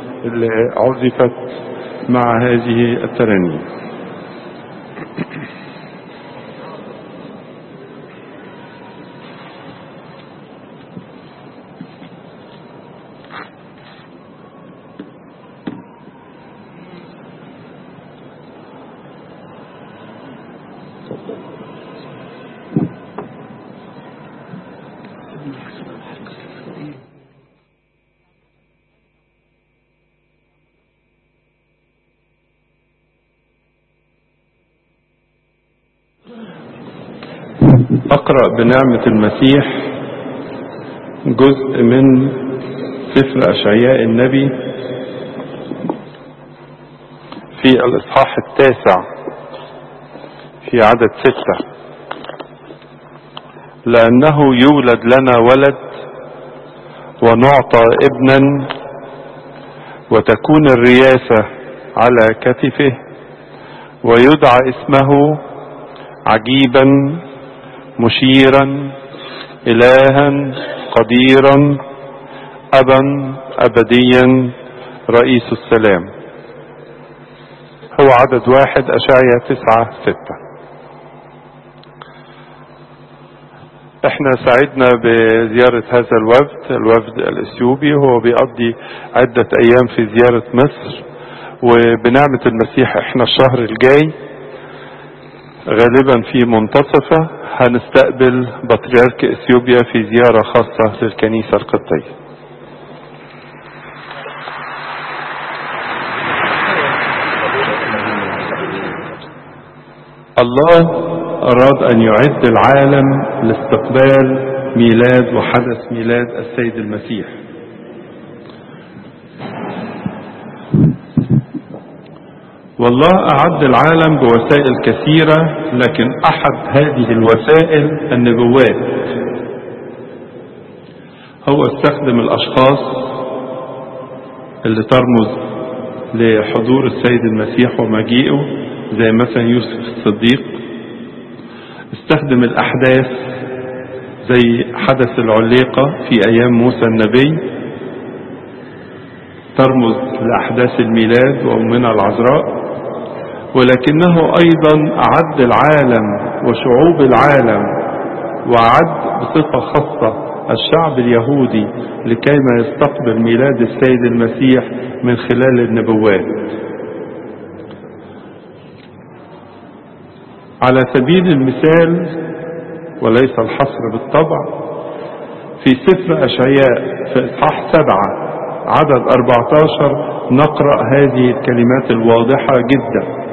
اللي عزفت مع هذه الترانيم أقرأ بنعمة المسيح جزء من سفر أشعياء النبي في الإصحاح التاسع في عدد ستة لأنه يولد لنا ولد ونعطى ابنا وتكون الرياسة على كتفه ويدعى اسمه عجيبا مشيرا إلها قديرا أبا أبديا رئيس السلام هو عدد واحد أشعيا تسعة ستة احنا سعدنا بزيارة هذا الوفد الوفد الإثيوبي هو بيقضي عدة أيام في زيارة مصر وبنعمة المسيح احنا الشهر الجاي غالبا في منتصفة هنستقبل بطريرك اثيوبيا في زيارة خاصة للكنيسة القبطية الله أراد أن يعد العالم لاستقبال ميلاد وحدث ميلاد السيد المسيح والله أعد العالم بوسائل كثيرة لكن أحد هذه الوسائل النبوات هو استخدم الأشخاص اللي ترمز لحضور السيد المسيح ومجيئه زي مثلا يوسف الصديق استخدم الأحداث زي حدث العليقة في أيام موسى النبي ترمز لأحداث الميلاد وأمنا العذراء ولكنه أيضا أعد العالم وشعوب العالم وأعد بصفة خاصة الشعب اليهودي لكيما يستقبل ميلاد السيد المسيح من خلال النبوات على سبيل المثال وليس الحصر بالطبع في سفر أشعياء في إصحاح سبعة عدد 14 نقرأ هذه الكلمات الواضحة جدا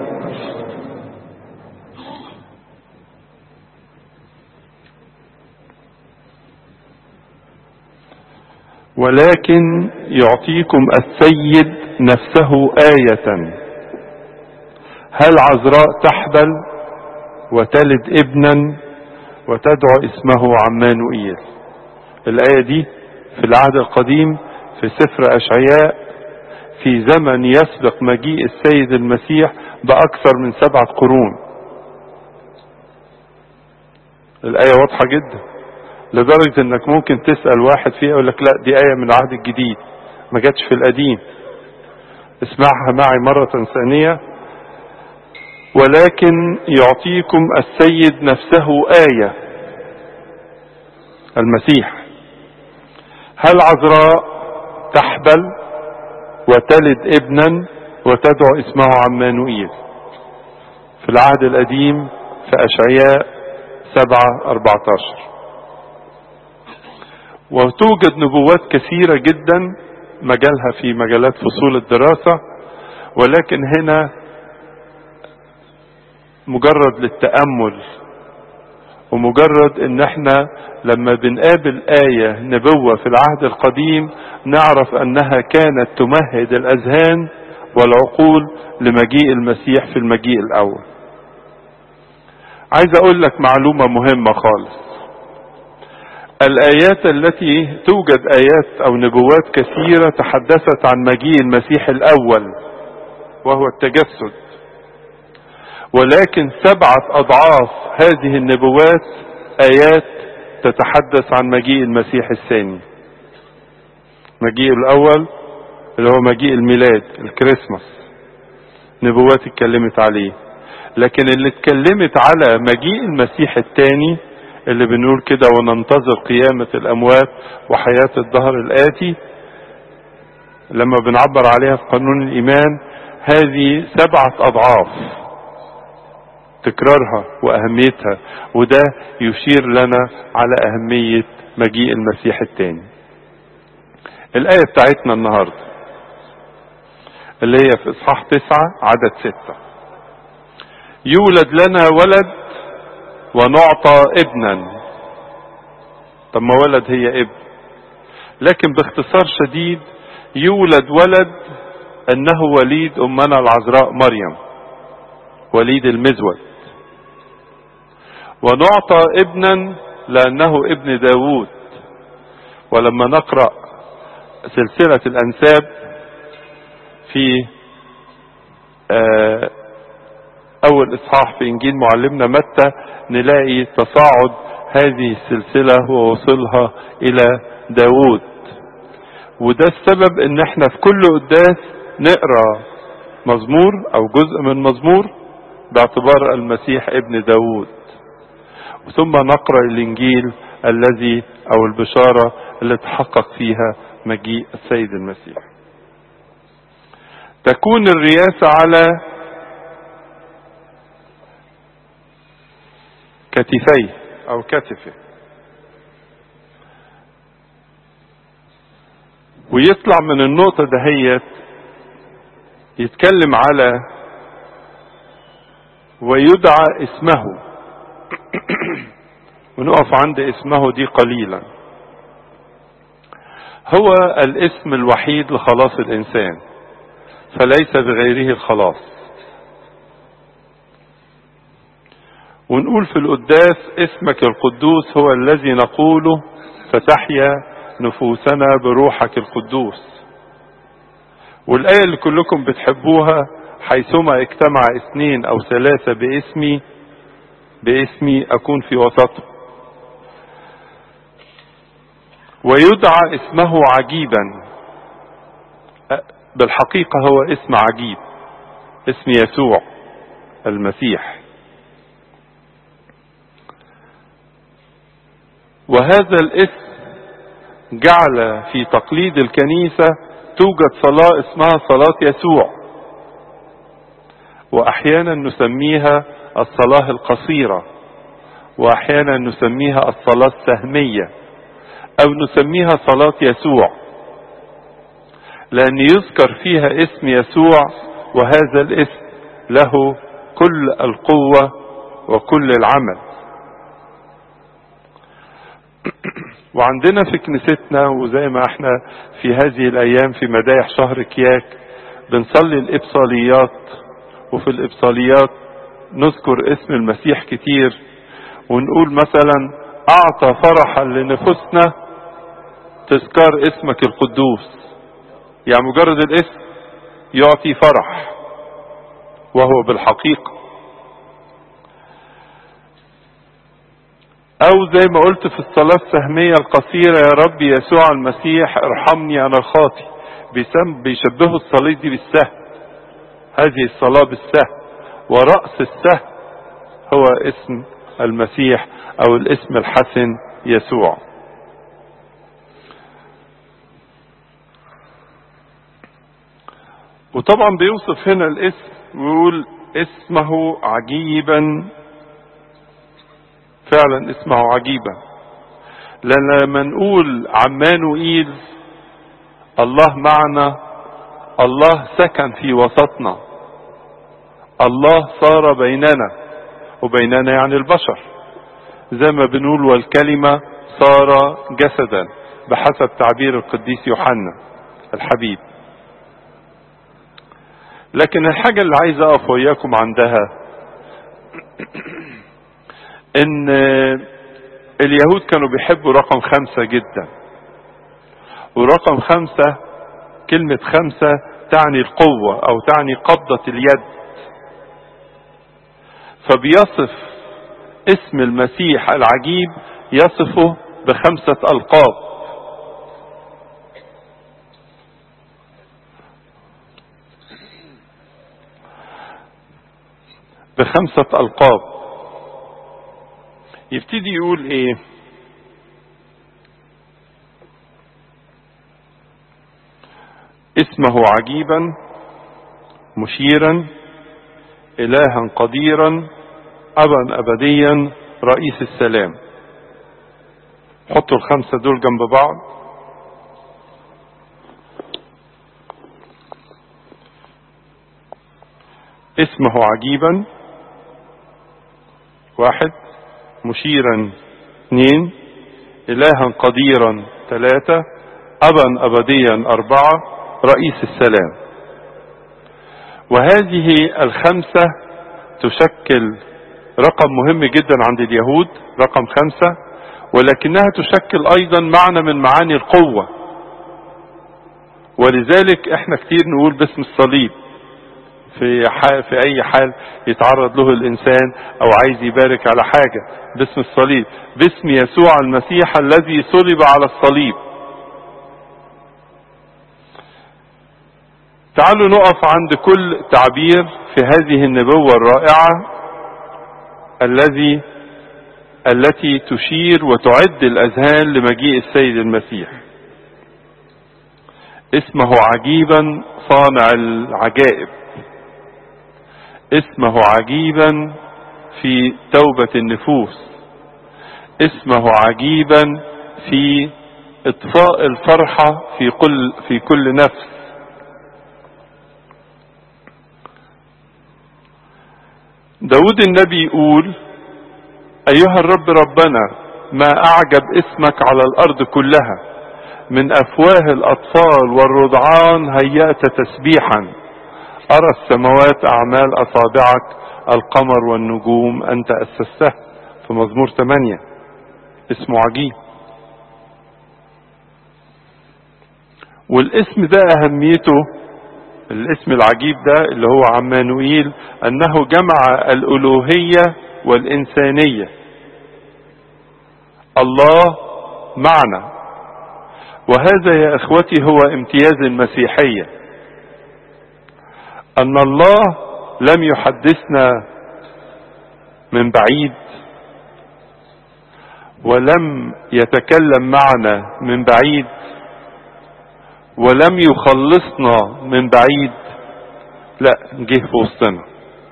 ولكن يعطيكم السيد نفسه آية هل عذراء تحبل وتلد ابنا وتدعو اسمه عمانوئيل الآية دي في العهد القديم في سفر أشعياء في زمن يسبق مجيء السيد المسيح بأكثر من سبعة قرون الآية واضحة جدا لدرجة انك ممكن تسأل واحد فيها يقول لك لا دي آية من العهد الجديد ما جاتش في القديم اسمعها معي مرة ثانية ولكن يعطيكم السيد نفسه آية المسيح هل عذراء تحبل وتلد ابنا وتدعو اسمه عمانوئيل في العهد القديم في أشعياء سبعة أربعة عشر وتوجد نبوات كثيرة جدا مجالها في مجالات فصول الدراسة ولكن هنا مجرد للتأمل ومجرد ان احنا لما بنقابل آية نبوة في العهد القديم نعرف انها كانت تمهد الاذهان والعقول لمجيء المسيح في المجيء الاول عايز اقول لك معلومة مهمة خالص الآيات التي توجد آيات أو نبوات كثيرة تحدثت عن مجيء المسيح الأول وهو التجسد ولكن سبعة أضعاف هذه النبوات آيات تتحدث عن مجيء المسيح الثاني مجيء الأول اللي هو مجيء الميلاد الكريسماس نبوات اتكلمت عليه لكن اللي اتكلمت على مجيء المسيح الثاني اللي بنقول كده وننتظر قيامة الأموات وحياة الظهر الآتي لما بنعبر عليها في قانون الإيمان هذه سبعة أضعاف تكرارها وأهميتها وده يشير لنا على أهمية مجيء المسيح الثاني الآية بتاعتنا النهاردة اللي هي في إصحاح تسعة عدد ستة يولد لنا ولد ونعطى ابنا طب ما ولد هي ابن لكن باختصار شديد يولد ولد انه وليد امنا العذراء مريم وليد المزود ونعطى ابنا لانه ابن داوود ولما نقرأ سلسلة الانساب في اول اصحاح في انجيل معلمنا متى نلاقي تصاعد هذه السلسلة ووصلها الى داوود وده السبب ان احنا في كل قداس نقرا مزمور او جزء من مزمور باعتبار المسيح ابن داوود ثم نقرا الانجيل الذي او البشاره اللي تحقق فيها مجيء السيد المسيح تكون الرياسه على كتفيه او كتفه ويطلع من النقطة دهيت يتكلم على ويدعى اسمه ونقف عند اسمه دي قليلا هو الاسم الوحيد لخلاص الانسان فليس بغيره الخلاص ونقول في القداس اسمك القدوس هو الذي نقوله فتحيا نفوسنا بروحك القدوس والآية اللي كلكم بتحبوها حيثما اجتمع اثنين او ثلاثة باسمي باسمي اكون في وسطهم ويدعى اسمه عجيبا بالحقيقة هو اسم عجيب اسم يسوع المسيح وهذا الاسم جعل في تقليد الكنيسة توجد صلاة اسمها صلاة يسوع واحيانا نسميها الصلاة القصيرة واحيانا نسميها الصلاة السهمية او نسميها صلاة يسوع لان يذكر فيها اسم يسوع وهذا الاسم له كل القوة وكل العمل وعندنا في كنيستنا وزي ما احنا في هذه الايام في مدايح شهر كياك بنصلي الابصاليات وفي الابصاليات نذكر اسم المسيح كتير ونقول مثلا اعطى فرحا لنفوسنا تذكار اسمك القدوس يعني مجرد الاسم يعطي فرح وهو بالحقيقة او زي ما قلت في الصلاة السهمية القصيرة يا رب يسوع المسيح ارحمني انا الخاطي بيسم بيشبهوا الصليب دي بالسهم هذه الصلاة بالسهم ورأس السهم هو اسم المسيح او الاسم الحسن يسوع وطبعا بيوصف هنا الاسم ويقول اسمه عجيبا فعلا اسمه عجيبا لان لما نقول عمانوئيل الله معنا الله سكن في وسطنا الله صار بيننا وبيننا يعني البشر زي ما بنقول والكلمة صار جسدا بحسب تعبير القديس يوحنا الحبيب لكن الحاجة اللي عايز اقف وياكم عندها ان اليهود كانوا بيحبوا رقم خمسة جدا ورقم خمسة كلمة خمسة تعني القوة او تعني قبضة اليد فبيصف اسم المسيح العجيب يصفه بخمسة القاب بخمسة ألقاب يبتدي يقول ايه اسمه عجيبا مشيرا إلها قديرا أبا أبديا رئيس السلام حطوا الخمسة دول جنب بعض اسمه عجيبا واحد مشيرا اثنين إلها قديرا ثلاثة أبا أبديا أربعة رئيس السلام وهذه الخمسة تشكل رقم مهم جدا عند اليهود رقم خمسة ولكنها تشكل أيضا معنى من معاني القوة ولذلك احنا كتير نقول باسم الصليب في حال في اي حال يتعرض له الانسان او عايز يبارك على حاجة باسم الصليب باسم يسوع المسيح الذي صلب على الصليب تعالوا نقف عند كل تعبير في هذه النبوة الرائعة الذي التي تشير وتعد الاذهان لمجيء السيد المسيح اسمه عجيبا صانع العجائب اسمه عجيبا في توبة النفوس اسمه عجيبا في اطفاء الفرحة في كل في كل نفس داود النبي يقول ايها الرب ربنا ما اعجب اسمك على الارض كلها من افواه الاطفال والرضعان هيأت تسبيحا ارى السماوات اعمال اصابعك القمر والنجوم انت اسسته في مزمور 8 اسمه عجيب والاسم ده اهميته الاسم العجيب ده اللي هو عمانوئيل انه جمع الالوهية والانسانية الله معنا وهذا يا اخوتي هو امتياز المسيحية ان الله لم يحدثنا من بعيد ولم يتكلم معنا من بعيد ولم يخلصنا من بعيد لا جه في وسطنا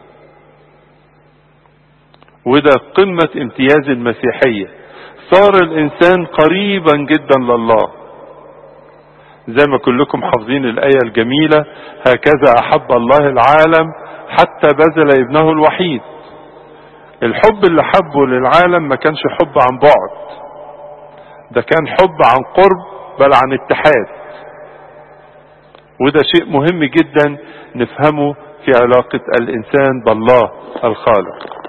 وده قمة امتياز المسيحية صار الانسان قريبا جدا لله زي ما كلكم حافظين الآية الجميلة هكذا أحب الله العالم حتى بذل ابنه الوحيد الحب اللي حبه للعالم ما كانش حب عن بعد ده كان حب عن قرب بل عن اتحاد وده شيء مهم جدا نفهمه في علاقة الإنسان بالله الخالق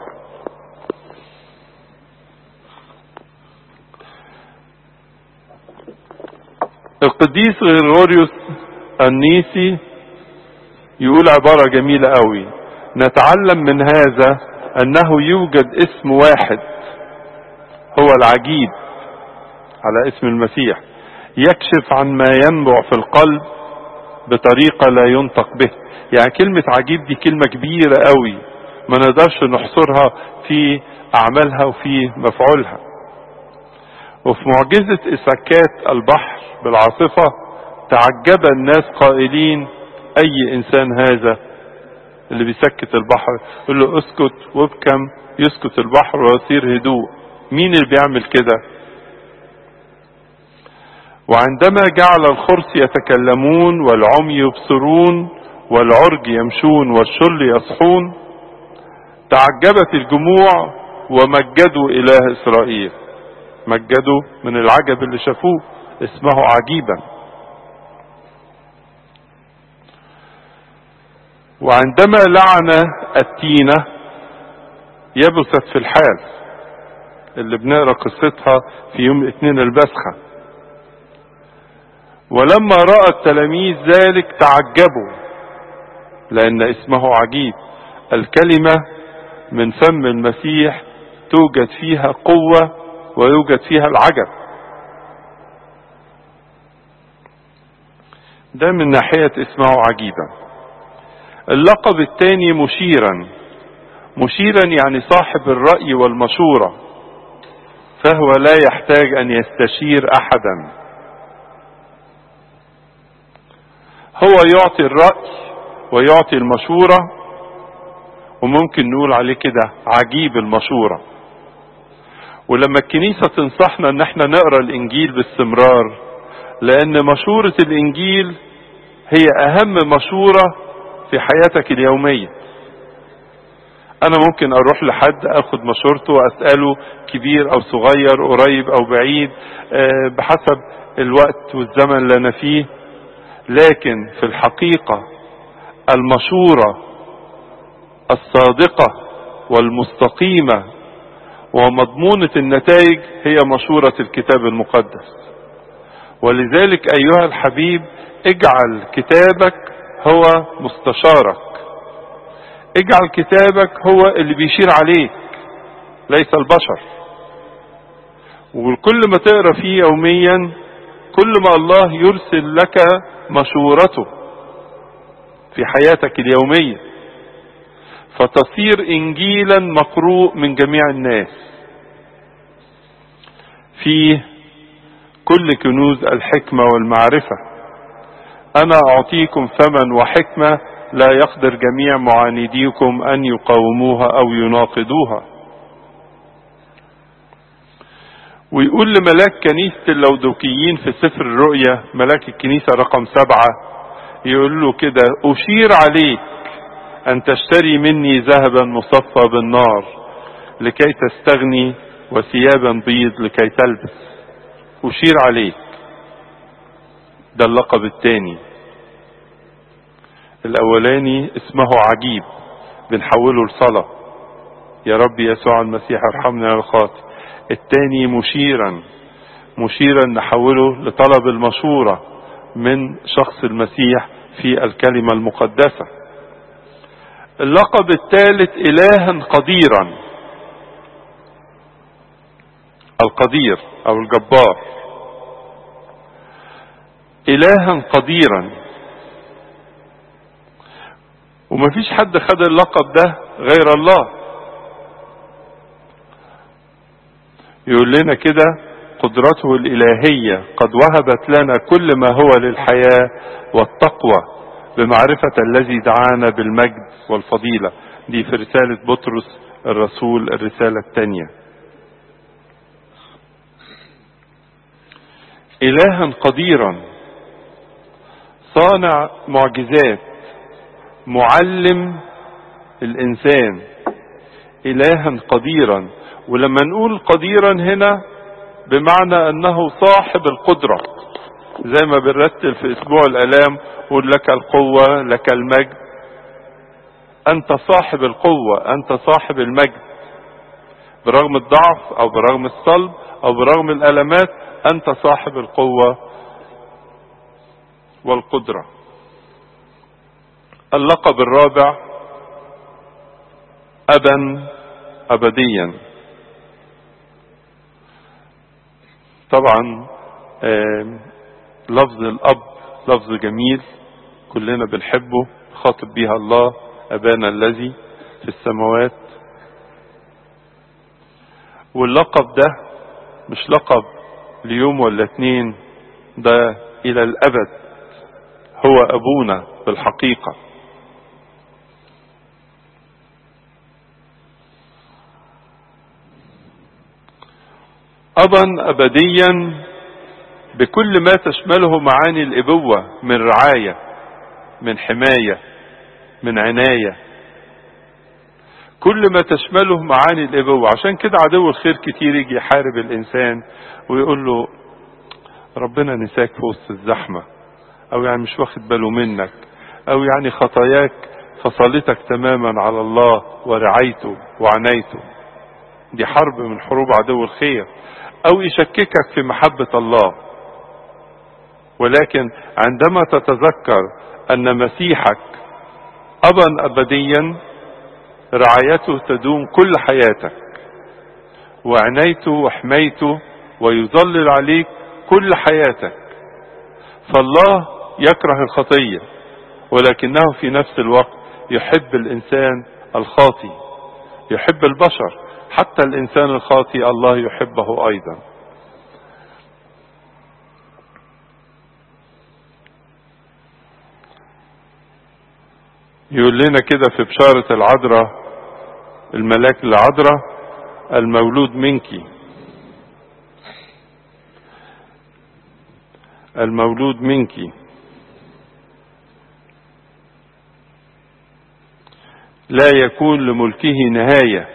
القديس غريغوريوس النيسي يقول عبارة جميلة قوي نتعلم من هذا انه يوجد اسم واحد هو العجيب على اسم المسيح يكشف عن ما ينبع في القلب بطريقة لا ينطق به يعني كلمة عجيب دي كلمة كبيرة قوي ما نقدرش نحصرها في اعمالها وفي مفعولها وفي معجزة اسكات البحر بالعاصفة تعجب الناس قائلين اي انسان هذا اللي بيسكت البحر يقول له اسكت وابكم يسكت البحر ويصير هدوء مين اللي بيعمل كده وعندما جعل الخرس يتكلمون والعمي يبصرون والعرج يمشون والشل يصحون تعجبت الجموع ومجدوا اله اسرائيل مجدوا من العجب اللي شافوه اسمه عجيبا وعندما لعن التينة يبست في الحال اللي بنقرا قصتها في يوم الاثنين البسخة ولما رأى التلاميذ ذلك تعجبوا لأن اسمه عجيب الكلمة من فم المسيح توجد فيها قوة ويوجد فيها العجب ده من ناحية اسمه عجيبا اللقب الثاني مشيرا مشيرا يعني صاحب الرأي والمشورة فهو لا يحتاج أن يستشير أحدا هو يعطي الرأي ويعطي المشورة وممكن نقول عليه كده عجيب المشورة ولما الكنيسة تنصحنا ان احنا نقرا الانجيل باستمرار لان مشورة الانجيل هي اهم مشورة في حياتك اليومية انا ممكن اروح لحد اخد مشورته واسأله كبير او صغير قريب او بعيد بحسب الوقت والزمن اللي انا فيه لكن في الحقيقة المشورة الصادقة والمستقيمة ومضمونة النتائج هي مشورة الكتاب المقدس ولذلك أيها الحبيب اجعل كتابك هو مستشارك اجعل كتابك هو اللي بيشير عليك ليس البشر وكل ما تقرا فيه يوميا كل ما الله يرسل لك مشورته في حياتك اليوميه فتصير انجيلا مقروء من جميع الناس فيه كل كنوز الحكمه والمعرفه انا اعطيكم فما وحكمه لا يقدر جميع معانديكم ان يقاوموها او يناقضوها ويقول لملاك كنيسة اللودوكيين في سفر الرؤيا ملاك الكنيسة رقم سبعة يقول له كده أشير عليك أن تشتري مني ذهبا مصفى بالنار لكي تستغني وثيابا بيض لكي تلبس أشير عليك ده اللقب الثاني الأولاني اسمه عجيب بنحوله لصلاة يا رب يسوع المسيح ارحمنا يا الخاطئ الثاني مشيرا مشيرا نحوله لطلب المشورة من شخص المسيح في الكلمة المقدسة اللقب الثالث إلها قديرا القدير أو الجبار إلها قديرا ومفيش حد خد اللقب ده غير الله يقول لنا كده قدرته الإلهية قد وهبت لنا كل ما هو للحياة والتقوى بمعرفة الذي دعانا بالمجد والفضيلة دي في رسالة بطرس الرسول الرسالة الثانية إلها قديرا صانع معجزات معلم الإنسان إلها قديرا ولما نقول قديرا هنا بمعنى أنه صاحب القدرة زي ما بنرتل في أسبوع الآلام قول لك القوة لك المجد أنت صاحب القوة أنت صاحب المجد برغم الضعف أو برغم الصلب أو برغم الألمات أنت صاحب القوة والقدرة اللقب الرابع أبا أبديا طبعا لفظ الأب لفظ جميل كلنا بنحبه خاطب بيها الله أبانا الذي في السماوات واللقب ده مش لقب ليوم ولا اتنين ده إلى الأبد هو أبونا بالحقيقة أبا أبديا بكل ما تشمله معاني الإبوة من رعاية من حماية من عناية كل ما تشمله معاني الإبوة عشان كده عدو الخير كتير يجي يحارب الإنسان ويقول له ربنا نساك في وسط الزحمة أو يعني مش واخد باله منك أو يعني خطاياك فصلتك تماما على الله ورعايته وعنايته دي حرب من حروب عدو الخير أو يشككك في محبة الله ولكن عندما تتذكر أن مسيحك أبا أبديا رعايته تدوم كل حياتك وعنايته وحمايته ويظلل عليك كل حياتك فالله يكره الخطية ولكنه في نفس الوقت يحب الإنسان الخاطي يحب البشر حتى الإنسان الخاطئ الله يحبه أيضا يقول لنا كده في بشارة العذراء الملاك العذراء المولود منك المولود منك لا يكون لملكه نهاية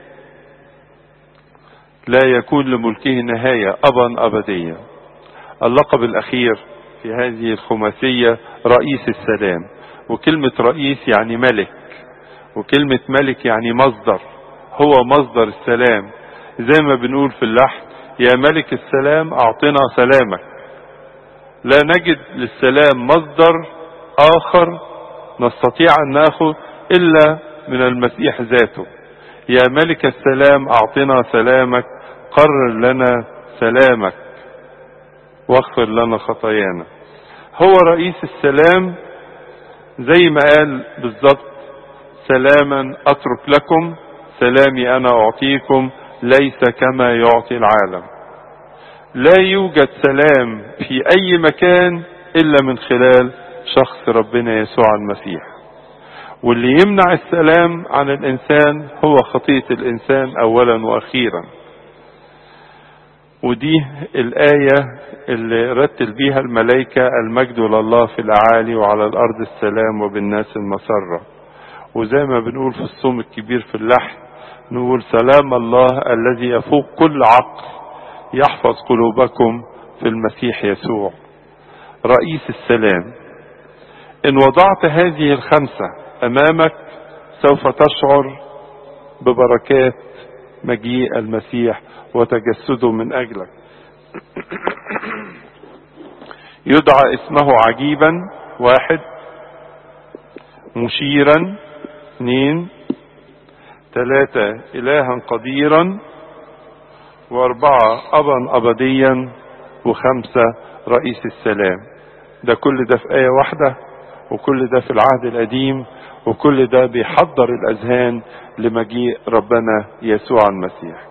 لا يكون لملكه نهاية أبا أبديا اللقب الأخير في هذه الخماسية رئيس السلام وكلمة رئيس يعني ملك وكلمة ملك يعني مصدر هو مصدر السلام زي ما بنقول في اللحن يا ملك السلام أعطنا سلامك لا نجد للسلام مصدر آخر نستطيع أن ناخذ إلا من المسيح ذاته يا ملك السلام أعطنا سلامك قرر لنا سلامك واغفر لنا خطايانا هو رئيس السلام زي ما قال بالظبط سلاما اترك لكم سلامي انا اعطيكم ليس كما يعطي العالم لا يوجد سلام في اي مكان الا من خلال شخص ربنا يسوع المسيح واللي يمنع السلام عن الانسان هو خطيه الانسان اولا واخيرا ودي الآية اللي رتل بيها الملائكة المجد لله في الأعالي وعلى الأرض السلام وبالناس المسرة وزي ما بنقول في الصوم الكبير في اللحن نقول سلام الله الذي يفوق كل عقل يحفظ قلوبكم في المسيح يسوع رئيس السلام إن وضعت هذه الخمسة أمامك سوف تشعر ببركات مجيء المسيح وتجسده من أجلك يدعى اسمه عجيبا واحد مشيرا اثنين ثلاثة إلها قديرا وأربعة أبا أبديا وخمسة رئيس السلام ده كل ده في آية واحدة وكل ده في العهد القديم وكل ده بيحضر الأذهان لمجيء ربنا يسوع المسيح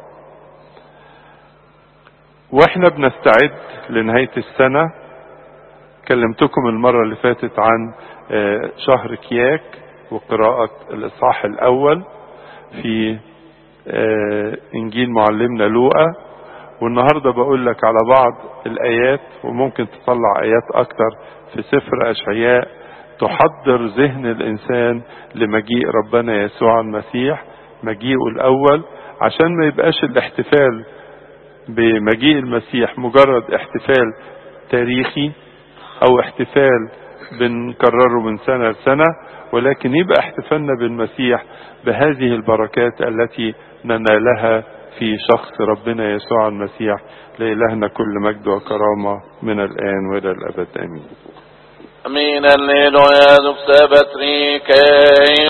واحنا بنستعد لنهاية السنة كلمتكم المرة اللي فاتت عن شهر كياك وقراءة الإصحاح الأول في إنجيل معلمنا لوقا والنهاردة بقول لك على بعض الآيات وممكن تطلع آيات أكتر في سفر أشعياء تحضر ذهن الإنسان لمجيء ربنا يسوع المسيح مجيئه الأول عشان ما يبقاش الاحتفال بمجيء المسيح مجرد احتفال تاريخي او احتفال بنكرره من سنة لسنة ولكن يبقى احتفالنا بالمسيح بهذه البركات التي ننالها في شخص ربنا يسوع المسيح لإلهنا كل مجد وكرامة من الآن وإلى الأبد آمين Min el nido eduk sebetri